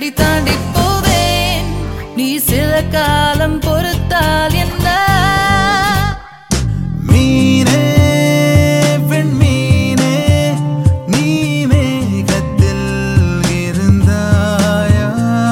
படி தாண்டி போவேன் நீ சில காலம் பொறுத்தால் என்ன மீனே பெண்மீனே நீ மேகத்தில் இருந்தாயா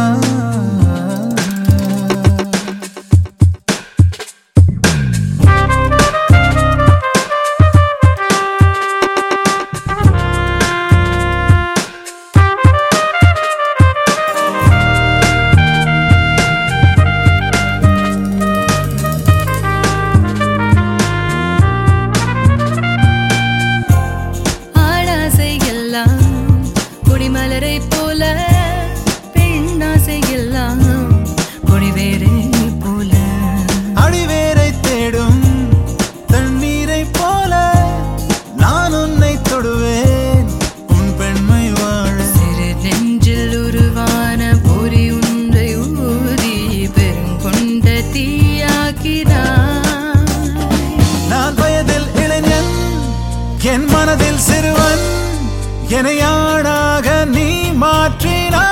ஆணாசை எல்லாம் கொடிமலரை போல பெண்ணாசை எல்லாம் கொடிவேரை போல அடிவேரை தேடும் தண்ணீரை போல நான் உன்னை தொடுவேன் உன் பெண்மை வாழ சிறு நெஞ்சில் உருவான பொறி உன்றை ஊதி பெருங்கொண்ட தீயாக்கிறாய் நான் வயதில் இளைஞன் என் மனதில் சிறுவன் என்னை ஆணாக நீ மாற்றினாய்